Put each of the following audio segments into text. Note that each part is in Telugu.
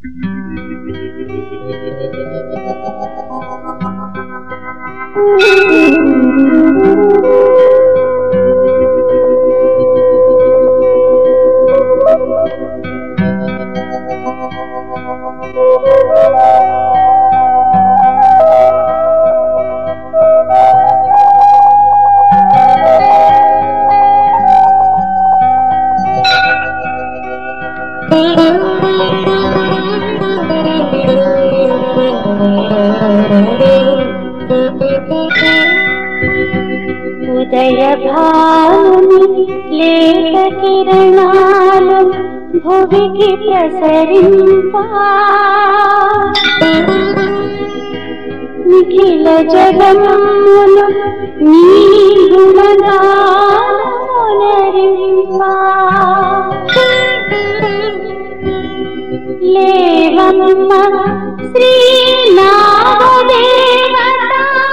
ఉదయ భానుని లేత కిరణాలు భువికి ప్రసరింపా నిఖిల జగమును నీ గుణగానరింపా లేవమ్మ శ్రీ నాగదేవత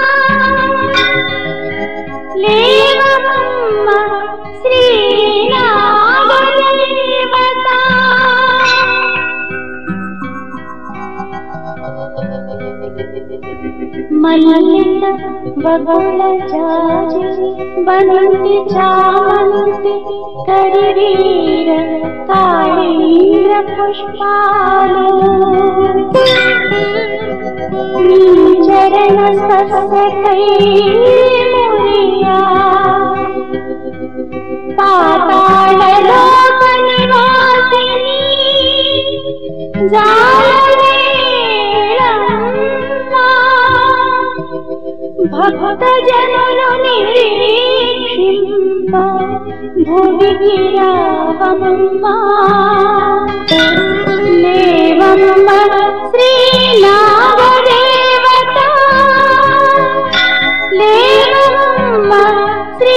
లేవమ్మ శ్రీ నాగదేవత మల్లిక బగుళ జాజి బంతి చామంతి కరివీర కాళీర పుష్పాలు నీ చరణ స్పర్శకై మురియా పాతాళలోక నివాసిని జాలవేళమ్మా భక్త జనులు నిరీక్షింప భువికి రావమ్మా లేవమ్మ శ్రీ నాగదేవత లేవమ్మ శ్రీ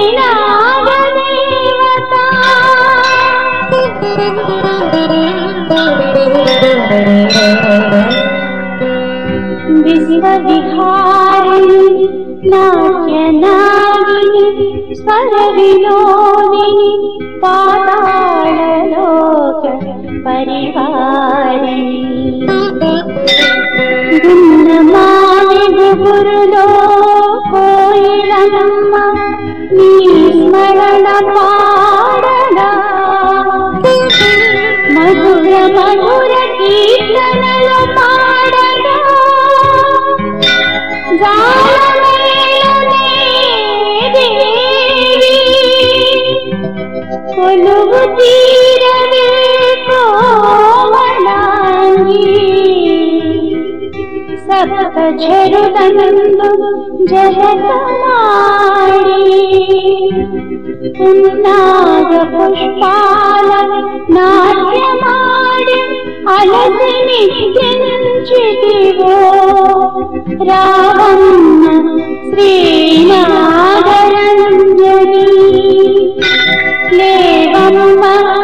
నాగదేవత విశ్వవిహారిణి నాట్యనాగిని స్వర వినోదిని పాతాళలోక పరివారిణి గున్నమాలి గురులో కోయిలమ్మ నీ స్మరణ పాడగా మధుర మధుర కీర్తనలు పాడగా జాలమేళనే దేవి కొలువు తీరవే కోమలాంగి సప్త చెరుదందు జలకమాడి ఉన్నాగ పుష్పాల నాట్యమాడి అలసి నిత్యంచితివో రావమ్మ శ్రీనాగరంజని లేవమ్మ